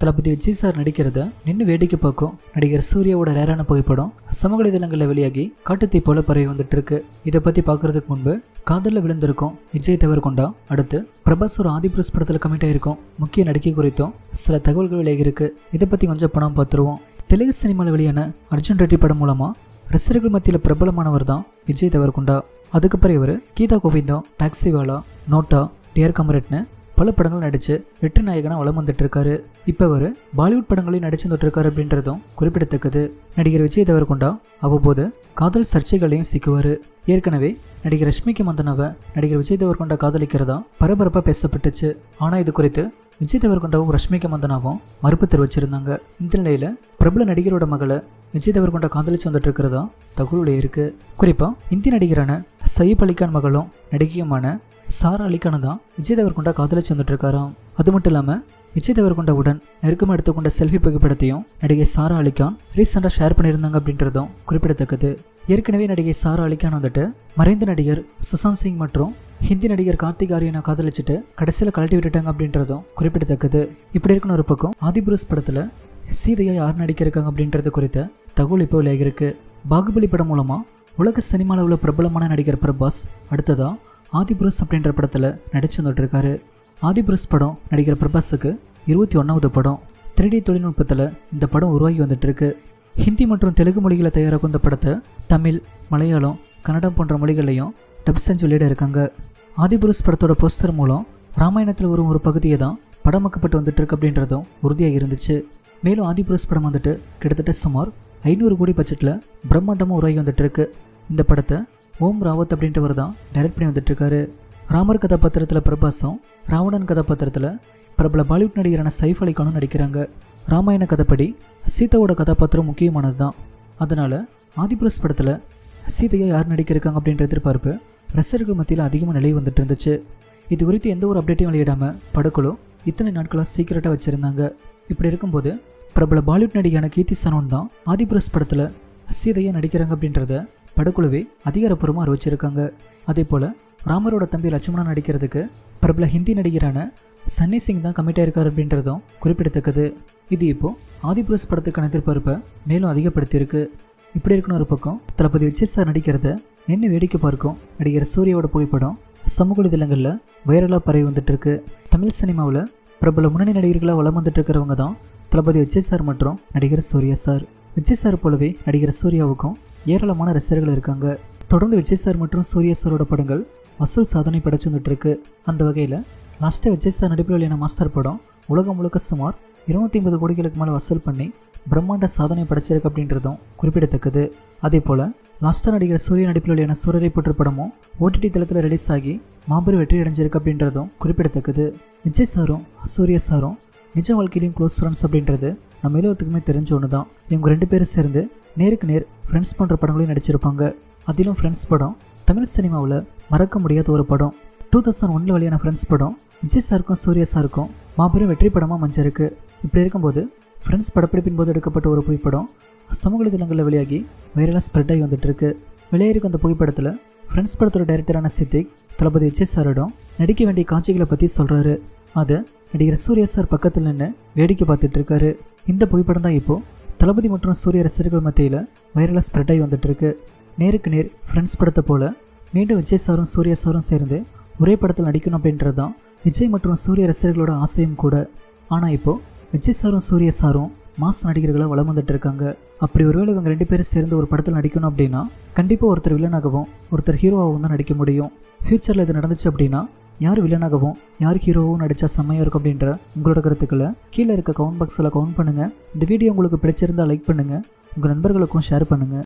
தளபதி Vijay sir நடிக்கிறத நின்று வேடிக்கை பார்க்கும் நடிகர் சூர்யாவோட ரேரான புகைப்படம் சமூக வலைதளங்களில் வெளியாகி காட்டுத்தீ போல பரவி வந்துட்டு இருக்கு இதை பற்றி பார்க்கறதுக்கு முன்பு காதலில் விழுந்திருக்கும் விஜய் தவறு கொண்டா அடுத்து பிரபாஸோட ஆதிபுருஷ் படத்தில் கமிட் ஆயிருக்கும் முக்கிய நடிகை குறித்தும் சில தகவல்கள் விலகியிருக்கு இதை பற்றி கொஞ்சம் பணம் பார்த்துருவோம் தெலுங்கு சினிமாவில் வெளியான அர்ஜுன் ரெட்டி படம் மூலமாக ரசிகர்கள் மத்தியில் பிரபலமானவர் தான் விஜய் தேவர்கொண்டா அதுக்கப்புறம் இவர் கீதா கோவிந்தம் டாக்ஸிவாலா நோட்டா டியர் கமரட்னு பல படங்கள் நடித்து வெற்றி நாயகனாக வலம் வந்துட்டு இருக்காரு இப்போ இவர் பாலிவுட் படங்களையும் நடிச்சு வந்துட்டு இருக்காரு அப்படின்றதும் குறிப்பிடத்தக்கது நடிகர் விஜய் தேவர்கொண்டா அவ்வப்போது காதல் சர்ச்சைகளையும் சிக்குவார் ஏற்கனவே நடிகர் ரஷ்மிகா மந்தனாவை நடிகர் விஜய் தேவர்கொண்டா காதலிக்கிறதா பரபரப்பாக பேசப்பட்டுச்சு ஆனால் இது குறித்து விஜய் தேவர்கொண்டாவும் ரஷ்மிகா மந்தனாவும் மறுப்பு தெரிவிச்சிருந்தாங்க இந்த நிலையில் பிரபல நடிகரோட மகளை விஜய் தேவர்கொண்டா காதலிச்சு வந்துட்டு இருக்கிறதா தகவல் இருக்கு குறிப்பாக இந்திய நடிகரான சயீப் அலிகான் மகளும் நடிகையுமான சாரா அலிகானை தான் விஜய் தேவர்கொண்டா காதலிச்சு வந்துட்டு இருக்காராம் அது மட்டும் இல்லாமல் விஜய் தேவர்கொண்டாவுடன் நெருக்கமாக எடுத்துக்கொண்ட செல்ஃபி புகைப்படத்தையும் நடிகை சாரா அலிகான் ரீசெண்டாக ஷேர் பண்ணியிருந்தாங்க அப்படின்றதும் குறிப்பிடத்தக்கது ஏற்கனவே நடிகை சாரா அலிகான் வந்துட்டு மறைந்த நடிகர் சுசாந்த் சிங் மற்றும் ஹிந்தி நடிகர் கார்த்திக் ஆரியனை காதலிச்சுட்டு கடைசியில் கழட்டி விட்டுட்டாங்க அப்படின்றதும் குறிப்பிடத்தக்கது இப்படி இருக்குன்னு ஒரு பக்கம் ஆதிபுருஷ் படத்தில் சீதையா யார் நடிக்கிருக்காங்க அப்படின்றது குறித்த தகவல் இப்போ விலகிருக்கு பாகுபலி படம் மூலமாக உலக சினிமாவில் உள்ள பிரபலமான நடிகர் பிரபாஸ் அடுத்ததா ஆதிபுருஷ் அப்படின்ற படத்தில் நடிச்சு வந்துட்டு இருக்காரு ஆதிபுருஷ் படம் நடிகர் பிரபாஸுக்கு இருபத்தி ஒன்றாவது படம் 3D தொழில்நுட்பத்தில் இந்த படம் உருவாகி வந்துட்டு இருக்கு ஹிந்தி மற்றும் தெலுங்கு மொழிகளில் தயாராகும் இந்த படத்தை தமிழ் மலையாளம் கன்னடம் போன்ற மொழிகளையும் டப் செஞ்சு வெளியிட இருக்காங்க ஆதிபுருஷ் படத்தோட போஸ்டர் மூலம் ராமாயணத்தில் வரும் ஒரு பகுதியை தான் படமாக்கப்பட்டு வந்துட்டு இருக்கு அப்படின்றதும் உறுதியாக இருந்துச்சு மேலும் ஆதிபுருஷ் படம் வந்துட்டு கிட்டத்தட்ட சுமார் ஐநூறு கோடி பட்ஜெட்டில் பிரம்மாண்டமாக உருவாகி வந்துட்டு இருக்கு இந்த படத்தை ஓம் ராவத் அப்படின்றவர் தான் டைரக்ட் பண்ணி வந்துட்டு இருக்காரு ராமர் கதாபாத்திரத்தில் பிரபாஸும் ராவணன் கதாபாத்திரத்தில் பிரபல பாலிவுட் நடிகரான சைஃப் அலிகானும் நடிக்கிறாங்க ராமாயண கதைப்படி சீதாவோட கதாபாத்திரம் முக்கியமானது தான் அதனால் ஆதிபுருஷ் படத்தில் சீதையா யார் நடிக்கிருக்காங்க அப்படின்ற எதிர்பார்ப்பு ரசிகர்கள் மத்தியில் அதிகமாக நிலை வந்துட்டு இருந்துச்சு இது குறித்து எந்த ஒரு அப்டேட்டையும் வெளியிடாமல் படக்குழு இத்தனை நாட்களாக சீக்கிரட்டாக வச்சுருந்தாங்க இப்படி இருக்கும்போது பிரபல பாலிவுட் நடிகையான கீர்த்தி சனோன் தான் ஆதிபுருஷ் படத்தில் சீதையா நடிக்கிறாங்க அப்படின்றத படக்குழுவே அதிகாரப்பூர்வமாக அறிவிச்சிருக்காங்க அதே போல் ராமரோட தம்பி லட்சுமணன் நடிக்கிறதுக்கு பிரபல ஹிந்தி நடிகரான சன்னி சிங் தான் கமிட் ஆயிருக்காரு அப்படின்றதும் குறிப்பிடத்தக்கது இது இப்போ ஆதிபுருஷ் படத்துக்கான எதிர்பார்ப்பை மேலும் அதிகப்படுத்தியிருக்கு இப்படி இருக்குன்னு ஒரு பக்கம் தளபதி விஜய் சார் நடிக்கிறத நின்று வேடிக்கை பார்க்கும் நடிகர் சூர்யாவோட புகைப்படம் சமூக வலைதளங்களில் வைரலாக பரவி வந்துட்டு இருக்கு தமிழ் சினிமாவில் பிரபல முன்னணி நடிகர்களாக வலம் வந்துட்டு இருக்கிறவங்க தான் தளபதி விஜய் சார் மற்றும் நடிகர் சூர்யா சார் விஜய் சார் போலவே நடிகர் சூர்யாவுக்கும் ஏராளமான ரசிகர்கள் இருக்காங்க தொடர்ந்து விஜய் சார் மற்றும் சூர்யா சாரோட படங்கள் வசூல் சாதனை படைச்சு வந்துட்டு இருக்கு அந்த வகையில் லாஸ்ட்டாக விஜய் சார் நடிப்பில் வெளியான மாஸ்டர் படம் உலகம் முழுக்க சுமார் இருநூத்தி ஐம்பது கோடிகளுக்கு மேலே வசூல் பண்ணி பிரம்மாண்ட சாதனை படைச்சிருக்கு அப்படின்றதும் குறிப்பிடத்தக்கது அதே போல் லாஸ்ட்டாக நடிகர் சூரிய நடிப்பில் வெளியான சூரரை போற்று படமும் ஓடிடி தளத்தில் ரிலீஸ் ஆகி மாபெரும் வெற்றி அடைஞ்சிருக்கு அப்படின்றதும் குறிப்பிடத்தக்கது விஜய் சாரும் சூர்யா சாரும் நிஜ வாழ்க்கையிலையும் க்ளோஸ் ஃப்ரெண்ட்ஸ் அப்படின்றது நம்ம எல்லோருத்துக்குமே தெரிஞ்ச ஒன்று தான் இவங்க ரெண்டு பேரும் சேர்ந்து நேருக்கு நேர் ஃப்ரெண்ட்ஸ் போன்ற படங்களையும் நடிச்சிருப்பாங்க அதிலும் ஃப்ரெண்ட்ஸ் படம் தமிழ் சினிமாவில் மறக்க முடியாத ஒரு படம் டூ தௌசண்ட் ஒன்றில் வெளியான ஃப்ரெண்ட்ஸ் படம் விஜய் சாருக்கும் சூர்யா சாருக்கும் மாபெரும் வெற்றி படமாக மஞ்சிருக்கு இப்படி இருக்கும்போது ஃப்ரெண்ட்ஸ் படப்பிடிப்பின் போது எடுக்கப்பட்ட ஒரு புகைப்படம் சமூக வலைதளங்களில் வெளியாகி வைரலாக ஸ்ப்ரெட் ஆகி வந்துட்டு இருக்கு வெளியாயிருக்கும் அந்த புகைப்படத்தில் ஃப்ரெண்ட்ஸ் படத்தோட டைரக்டரான சித்திக் தளபதி விஜய் சாரிடம் நடிக்க வேண்டிய காட்சிகளை பற்றி சொல்கிறாரு அதை நடிகர் சூர்யா சார் பக்கத்தில் நின்று வேடிக்கை பார்த்துட்டு இருக்காரு இந்த புகைப்படம் தான் இப்போது தளபதி மற்றும் சூர்யா ரசிகர்கள் மத்தியில் வைரலாக ஸ்ப்ரெட் ஆகி வந்துட்டு இருக்கு நேருக்கு நேர் ஃப்ரெண்ட்ஸ் படத்தை போல மீண்டும் விஜய் சாரும் சூர்யா சாரும் சேர்ந்து ஒரே படத்தில் நடிக்கணும் அப்படின்றது தான் விஜய் மற்றும் சூர்யா ரசிகர்களோட ஆசையும் கூட ஆனால் இப்போது விஜய் சாரும் சூர்யா சாரும் மாஸ் நடிகர்களாக வளம் வந்துட்டு இருக்காங்க அப்படி ஒருவேளை இவங்க ரெண்டு பேரும் சேர்ந்து ஒரு படத்தில் நடிக்கணும் அப்படின்னா கண்டிப்பாக ஒருத்தர் வில்லனாகவும் ஒருத்தர் ஹீரோவாகவும் தான் நடிக்க முடியும் ஃப்யூச்சரில் இது நடந்துச்சு அப்படின்னா யார் வில்லனாகவும் யார் ஹீரோவும் நடித்தா செம்மையாக இருக்கும் அப்படின்ற உங்களோட கருத்துக்களை கீழே இருக்க கவுண்ட் பாக்ஸில் கவுண்ட் பண்ணுங்கள் இந்த வீடியோ உங்களுக்கு பிடிச்சிருந்தா லைக் பண்ணுங்கள் உங்கள் நண்பர்களுக்கும் ஷேர் பண்ணுங்கள்